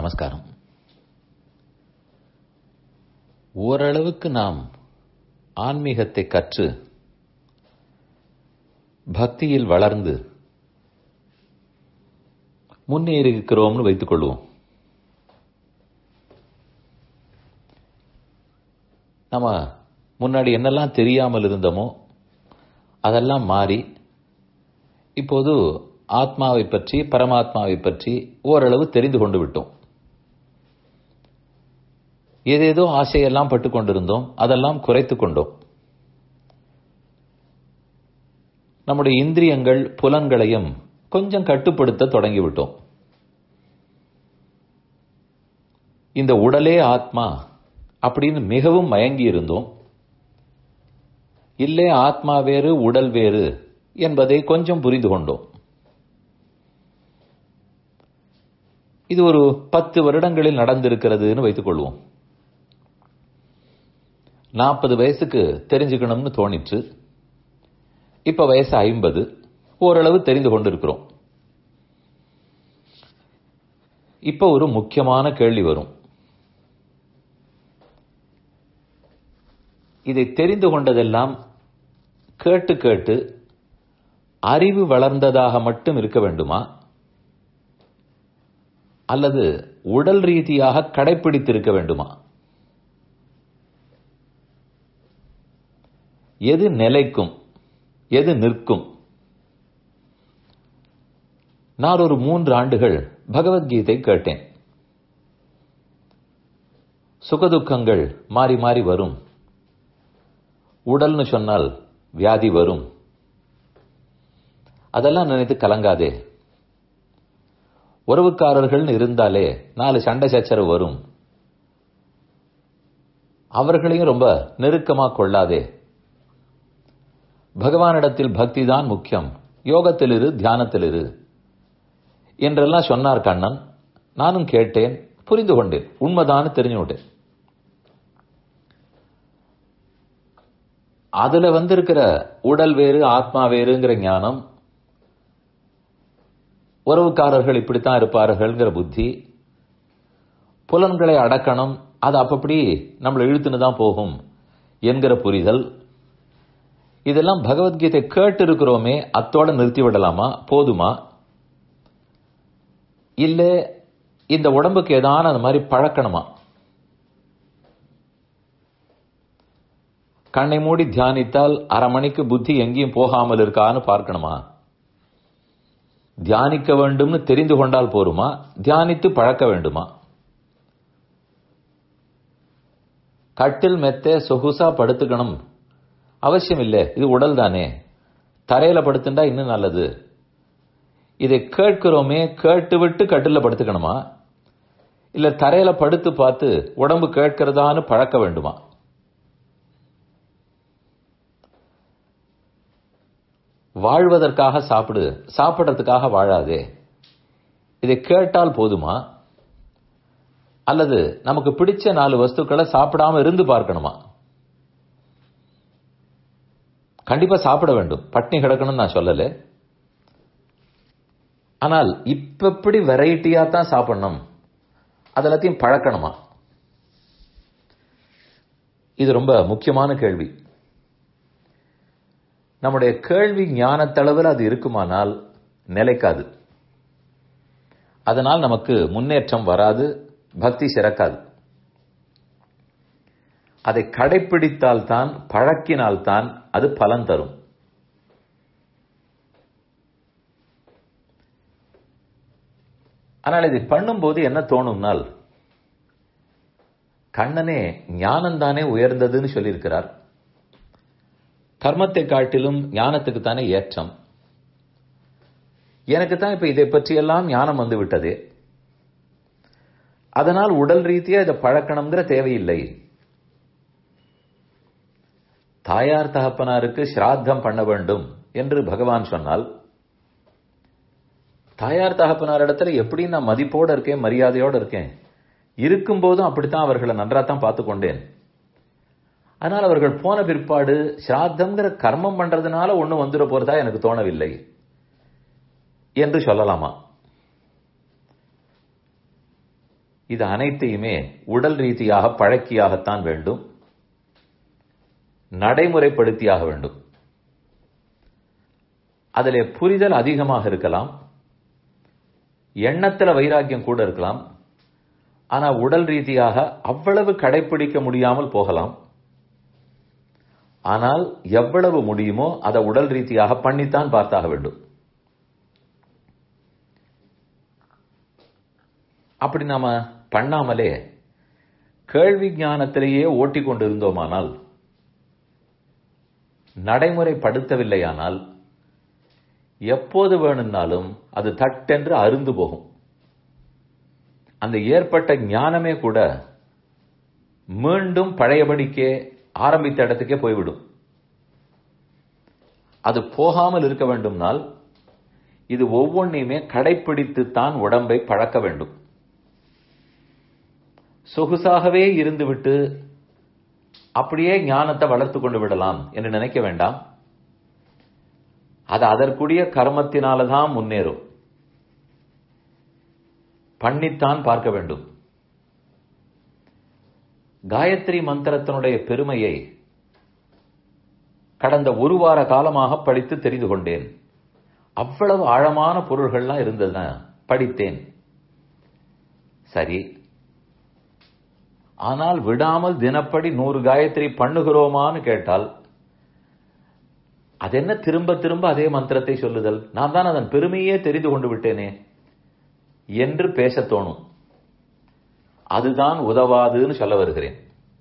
நமஸ்காரம் ஓரளவுக்கு நாம் ஆன்மீகத்தை கற்று பக்தியில் வளர்ந்து முன்னேறி இருக்கிறோம்னு வைத்துக் கொள்வோம் நம்ம முன்னாடி என்னெல்லாம் தெரியாமல் இருந்தோமோ அதெல்லாம் மாறி இப்போது ஆத்மாவை பற்றி பரமாத்மாவை பற்றி ஓரளவு தெரிந்து கொண்டு விட்டோம் ஏதேதோ ஆசையெல்லாம் பட்டு கொண்டிருந்தோம் அதெல்லாம் குறைத்து கொண்டோம் நம்முடைய இந்திரியங்கள் புலன்களையும் கொஞ்சம் கட்டுப்படுத்த தொடங்கிவிட்டோம் இந்த உடலே ஆத்மா அப்படின்னு மிகவும் மயங்கி இருந்தோம் இல்லை ஆத்மா வேறு உடல் வேறு என்பதை கொஞ்சம் புரிந்து கொண்டோம் இது ஒரு பத்து வருடங்களில் நடந்திருக்கிறதுன்னு வைத்துக் கொள்வோம் நாற்பது வயசுக்கு தெரிஞ்சுக்கணும்னு தோணிற்று இப்ப வயசு ஐம்பது ஓரளவு தெரிந்து கொண்டிருக்கிறோம் இப்ப ஒரு முக்கியமான கேள்வி வரும் இதை தெரிந்து கொண்டதெல்லாம் கேட்டு கேட்டு அறிவு வளர்ந்ததாக மட்டும் இருக்க வேண்டுமா அல்லது உடல் ரீதியாக கடைபிடித்திருக்க வேண்டுமா எது நிலைக்கும் எது நிற்கும் நான் ஒரு மூன்று ஆண்டுகள் பகவத்கீதை கேட்டேன் சுகதுக்கங்கள் மாறி மாறி வரும் உடல்னு சொன்னால் வியாதி வரும் அதெல்லாம் நினைத்து கலங்காதே உறவுக்காரர்கள்னு இருந்தாலே நாலு சண்டை சச்சரவு வரும் அவர்களையும் ரொம்ப நெருக்கமா கொள்ளாதே பகவானிடத்தில் பக்தி தான் முக்கியம் யோகத்தில் இரு தியானத்தில் இரு என்றெல்லாம் சொன்னார் கண்ணன் நானும் கேட்டேன் புரிந்து கொண்டேன் உண்மைதான்னு தெரிஞ்சு விட்டேன் அதுல வந்திருக்கிற உடல் வேறு ஆத்மா வேறுங்கிற ஞானம் உறவுக்காரர்கள் இப்படித்தான் இருப்பார்கள்ங்கிற புத்தி புலன்களை அடக்கணும் அது அப்படி நம்மளை இழுத்துன்னு தான் போகும் என்கிற புரிதல் இதெல்லாம் பகவத்கீதை கேட்டு இருக்கிறோமே அத்தோட நிறுத்தி விடலாமா போதுமா இல்ல இந்த உடம்புக்கு ஏதான அந்த மாதிரி பழக்கணுமா கண்ணை மூடி தியானித்தால் அரை மணிக்கு புத்தி எங்கேயும் போகாமல் இருக்கான்னு பார்க்கணுமா தியானிக்க வேண்டும்னு தெரிந்து கொண்டால் போருமா தியானித்து பழக்க வேண்டுமா கட்டில் மெத்த சொகுசா படுத்துக்கணும் அவசியம் இல்லை இது உடல் தானே தரையில படுத்துட்டா இன்னும் நல்லது இதை கேட்கிறோமே கேட்டு விட்டு கட்டில படுத்துக்கணுமா இல்ல தரையில படுத்து பார்த்து உடம்பு கேட்கிறதான்னு பழக்க வேண்டுமா வாழ்வதற்காக சாப்பிடு சாப்பிட்றதுக்காக வாழாதே இதை கேட்டால் போதுமா அல்லது நமக்கு பிடிச்ச நாலு வஸ்துக்களை சாப்பிடாம இருந்து பார்க்கணுமா கண்டிப்பா சாப்பிட வேண்டும் பட்னி கிடக்கணும்னு நான் சொல்லல ஆனால் இப்ப எப்படி வெரைட்டியா தான் சாப்பிடணும் அதெல்லாத்தையும் பழக்கணுமா இது ரொம்ப முக்கியமான கேள்வி நம்முடைய கேள்வி ஞானத்தளவில் அது இருக்குமானால் நிலைக்காது அதனால் நமக்கு முன்னேற்றம் வராது பக்தி சிறக்காது அதை கடைப்பிடித்தால்தான் பழக்கினால்தான் அது பலன் தரும் ஆனால் இதை பண்ணும்போது என்ன தோணும்னால் கண்ணனே ஞானம்தானே உயர்ந்ததுன்னு சொல்லியிருக்கிறார் கர்மத்தை காட்டிலும் ஞானத்துக்கு தானே ஏற்றம் எனக்கு தான் இப்ப இதை பற்றியெல்லாம் ஞானம் வந்து விட்டதே அதனால் உடல் ரீதியா இதை பழக்கணுங்கிற தேவையில்லை தாயார் தகப்பனாருக்கு ஸ்ராத்தம் பண்ண வேண்டும் என்று பகவான் சொன்னால் தாயார் தகப்பனார் இடத்துல எப்படி நான் மதிப்போடு இருக்கேன் மரியாதையோடு இருக்கேன் இருக்கும்போதும் அப்படித்தான் அவர்களை நன்றாத்தான் பார்த்து கொண்டேன் அதனால் அவர்கள் போன பிற்பாடு ஸ்ராத்தம்ங்கிற கர்மம் பண்றதுனால ஒன்றும் வந்துட போறதா எனக்கு தோணவில்லை என்று சொல்லலாமா இது அனைத்தையுமே உடல் ரீதியாக பழக்கியாகத்தான் வேண்டும் நடைமுறைப்படுத்தியாக வேண்டும் அதிலே புரிதல் அதிகமாக இருக்கலாம் எண்ணத்துல வைராக்கியம் கூட இருக்கலாம் ஆனா உடல் ரீதியாக அவ்வளவு கடைபிடிக்க முடியாமல் போகலாம் ஆனால் எவ்வளவு முடியுமோ அதை உடல் ரீதியாக பண்ணித்தான் பார்த்தாக வேண்டும் அப்படி நாம பண்ணாமலே கேள்வி ஞானத்திலேயே ஓட்டிக் கொண்டிருந்தோமானால் நடைமுறைப்படுத்தவில்லையானால் எப்போது வேணும்னாலும் அது தட்டென்று அருந்து போகும் அந்த ஏற்பட்ட ஞானமே கூட மீண்டும் பழையபடிக்கே ஆரம்பித்த இடத்துக்கே போய்விடும் அது போகாமல் இருக்க வேண்டும்னால் இது ஒவ்வொன்றையுமே கடைப்பிடித்துத்தான் உடம்பை பழக்க வேண்டும் சொகுசாகவே இருந்துவிட்டு அப்படியே ஞானத்தை வளர்த்து கொண்டு விடலாம் என்று நினைக்க வேண்டாம் அது அதற்குரிய கர்மத்தினாலதான் முன்னேறும் பண்ணித்தான் பார்க்க வேண்டும் காயத்ரி மந்திரத்தினுடைய பெருமையை கடந்த ஒரு வார காலமாக படித்து தெரிந்து கொண்டேன் அவ்வளவு ஆழமான பொருள்கள்லாம் இருந்ததுன்னா படித்தேன் சரி ஆனால் விடாமல் தினப்படி நூறு காயத்ரி பண்ணுகிறோமான்னு கேட்டால் அது என்ன திரும்ப திரும்ப அதே மந்திரத்தை சொல்லுதல் நான் தான் அதன் பெருமையே தெரிந்து கொண்டு விட்டேனே என்று பேச தோணும் அதுதான் உதவாதுன்னு சொல்ல வருகிறேன்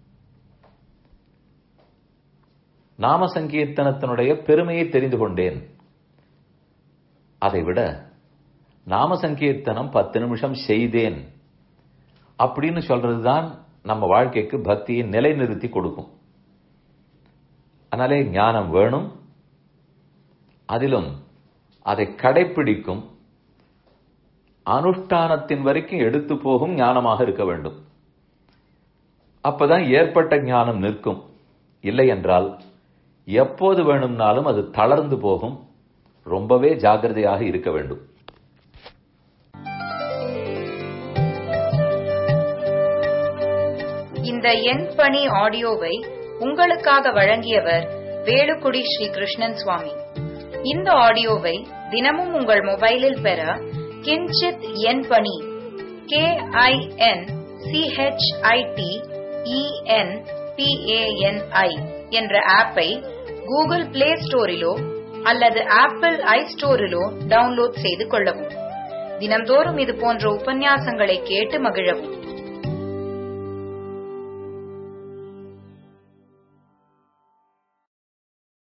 நாம சங்கீர்த்தனத்தினுடைய பெருமையை தெரிந்து கொண்டேன் அதை விட நாம சங்கீர்த்தனம் பத்து நிமிஷம் செய்தேன் அப்படின்னு சொல்றதுதான் நம்ம வாழ்க்கைக்கு பக்தியை நிலைநிறுத்தி கொடுக்கும் அதனாலே ஞானம் வேணும் அதிலும் அதை கடைப்பிடிக்கும் அனுஷ்டானத்தின் வரைக்கும் எடுத்து போகும் ஞானமாக இருக்க வேண்டும் அப்பதான் ஏற்பட்ட ஞானம் நிற்கும் இல்லை என்றால் எப்போது வேணும்னாலும் அது தளர்ந்து போகும் ரொம்பவே ஜாகிரதையாக இருக்க வேண்டும் இந்த எண் பணி ஆடியோவை உங்களுக்காக வழங்கியவர் வேலுக்குடி ஸ்ரீ கிருஷ்ணன் சுவாமி இந்த ஆடியோவை தினமும் உங்கள் மொபைலில் பெற கிஞ்சித் எண் பணி கே ஐ என் சிஹெச்ஐடி இஎன் பிஏஎன்ஐ என்ற ஆப்பை கூகுள் பிளே ஸ்டோரிலோ அல்லது ஆப்பிள் ஐ ஸ்டோரிலோ டவுன்லோட் செய்து கொள்ளவும் தினம்தோறும் இது போன்ற உபன்யாசங்களை கேட்டு மகிழவும்